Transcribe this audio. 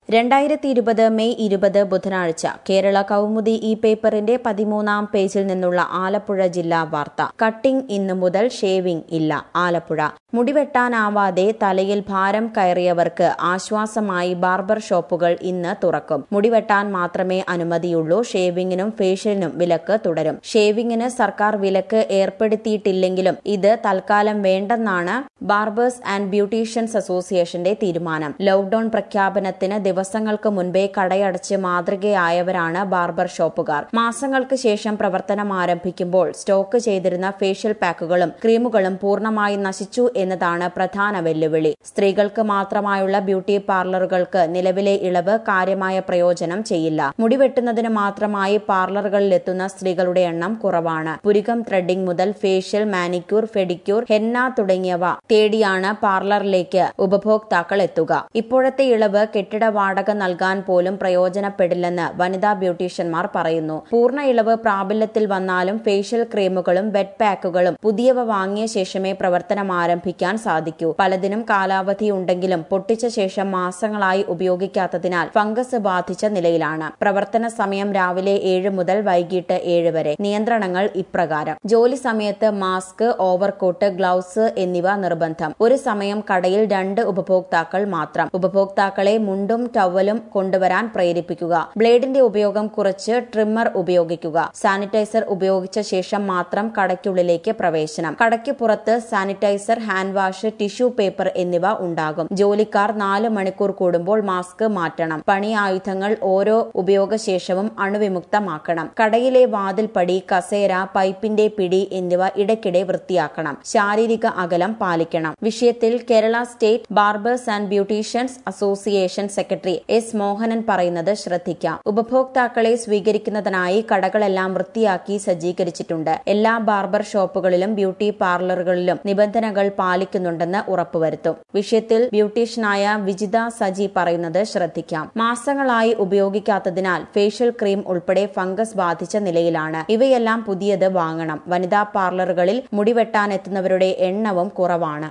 രണ്ടായിരത്തി ഇരുപത് മെയ് ഇരുപത് ബുധനാഴ്ച കേരള കൗമുദി ഈ പേപ്പറിന്റെ പതിമൂന്നാം പേജിൽ നിന്നുള്ള ആലപ്പുഴ ജില്ലാ വാർത്ത കട്ടിംഗ് ഇന്നു മുതൽ ഷേവിംഗ് ഇല്ല ആലപ്പുഴ മുടിവെട്ടാനാവാതെ തലയിൽ ഭാരം കയറിയവർക്ക് ആശ്വാസമായി ബാർബർ ഷോപ്പുകൾ ഇന്ന് തുറക്കും മുടിവെട്ടാൻ മാത്രമേ അനുമതിയുള്ളൂ ഷേവിംഗിനും ഫേഷ്യലിനും വിലക്ക് തുടരും ഷേവിംഗിന് സർക്കാർ വിലക്ക് ഏർപ്പെടുത്തിയിട്ടില്ലെങ്കിലും ഇത് തൽക്കാലം വേണ്ടെന്നാണ് ബാർബേഴ്സ് ആൻഡ് ബ്യൂട്ടീഷ്യൻസ് അസോസിയേഷന്റെ തീരുമാനം ലോക്ഡൌൺ പ്രഖ്യാപനത്തിന് ദിവസങ്ങൾക്ക് മുൻപേ കടയടച്ച് മാതൃകയായവരാണ് ബാർബർ ഷോപ്പുകാർ മാസങ്ങൾക്ക് ശേഷം പ്രവർത്തനം ആരംഭിക്കുമ്പോൾ സ്റ്റോക്ക് ചെയ്തിരുന്ന ഫേഷ്യൽ പാക്കുകളും ക്രീമുകളും പൂർണ്ണമായി നശിച്ചു എന്നതാണ് പ്രധാന വെല്ലുവിളി സ്ത്രീകൾക്ക് മാത്രമായുള്ള ബ്യൂട്ടി പാർലറുകൾക്ക് നിലവിലെ ഇളവ് കാര്യമായ പ്രയോജനം ചെയ്യില്ല മുടിവെട്ടുന്നതിന് മാത്രമായി പാർലറുകളിലെത്തുന്ന സ്ത്രീകളുടെ എണ്ണം കുറവാണ് പുരികം ത്രെഡിംഗ് മുതൽ ഫേഷ്യൽ മാനിക്യൂർ ഫെഡിക്യൂർ ഹെന്ന തുടങ്ങിയവ തേടിയാണ് പാർലറിലേക്ക് ഉപഭോക്താക്കൾ എത്തുക ഇപ്പോഴത്തെ ഇളവ് കെട്ടിട വാടക നൽകാൻ പോലും പ്രയോജനപ്പെടില്ലെന്ന് വനിതാ ബ്യൂട്ടീഷ്യന്മാർ പറയുന്നു പൂർണ്ണ ഇളവ് പ്രാബല്യത്തിൽ വന്നാലും ഫേഷ്യൽ ക്രീമുകളും വെറ്റ് പാക്കുകളും പുതിയവ വാങ്ങിയ ശേഷമേ പ്രവർത്തനം ആരംഭിക്കാൻ സാധിക്കൂ പലതിനും കാലാവധി ഉണ്ടെങ്കിലും പൊട്ടിച്ച ശേഷം മാസങ്ങളായി ഉപയോഗിക്കാത്തതിനാൽ ഫംഗസ് ബാധിച്ച നിലയിലാണ് പ്രവർത്തന സമയം രാവിലെ ഏഴ് മുതൽ വൈകിട്ട് ഏഴ് വരെ നിയന്ത്രണങ്ങൾ ഇപ്രകാരം ജോലി സമയത്ത് മാസ്ക് ഓവർകോട്ട് ഗ്ലൗസ് എന്നിവ നിർബന്ധം ഒരു സമയം കടയിൽ രണ്ട് ഉപഭോക്താക്കൾ മാത്രം ഉപഭോക്താക്കളെ മുണ്ടും ടവലും കൊണ്ടുവരാൻ പ്രേരിപ്പിക്കുക ബ്ലേഡിന്റെ ഉപയോഗം കുറച്ച് ട്രിമ്മർ ഉപയോഗിക്കുക സാനിറ്റൈസർ ഉപയോഗിച്ച ശേഷം മാത്രം കടയ്ക്കുള്ളിലേക്ക് പ്രവേശനം കടയ്ക്ക് പുറത്ത് sanitiser hand wash tissue paper എന്നിവ ഉണ്ടാകും ജോലിക്കാർ നാല് മണിക്കൂർ കൂടുമ്പോൾ മാസ്ക് മാറ്റണം പണി ആയുധങ്ങൾ ഓരോ ഉപയോഗശേഷവും അണുവിമുക്തമാക്കണം കടയിലെ വാതിൽപ്പടി കസേര പൈപ്പിന്റെ പിടി എന്നിവ ഇടയ്ക്കിടെ വൃത്തിയാക്കണം ശാരീരിക അകലം പാലിക്കണം വിഷയത്തിൽ Kerala state barbers and beauticians association secretary S Mohanan പറയുന്നത് ശ്രദ്ധിക്കാം ഉപഭോക്താക്കളെ സ്വീകരിക്കുന്നതിനായി കടകളെല്ലാം വൃത്തിയാക്കി സജ്ജീകരിച്ചിട്ടുണ്ട് എല്ലാ ബാർബർ ഷോപ്പുകളിലും ബ്യൂട്ടി പാർലറുകളിലും നിബന്ധനകൾ പാലിക്കുന്നുണ്ടെന്ന് ഉറപ്പുവരുത്തും വിഷയത്തിൽ ബ്യൂട്ടീഷ്യനായ വിജിത സജി പറയുന്നത് ശ്രദ്ധിക്കാം മാസങ്ങളായി ഉപയോഗിക്കാത്തതിനാൽ ഫേഷ്യൽ ക്രീം ഉൾപ്പെടെ ഫംഗസ് ബാധിച്ച നിലയിലാണ് ഇവയെല്ലാം പുതിയത് വാങ്ങണം വനിതാ പാർലറുകളിൽ മുടിവെട്ടാനെത്തുന്നവരുടെ എണ്ണവും കുറവാണ്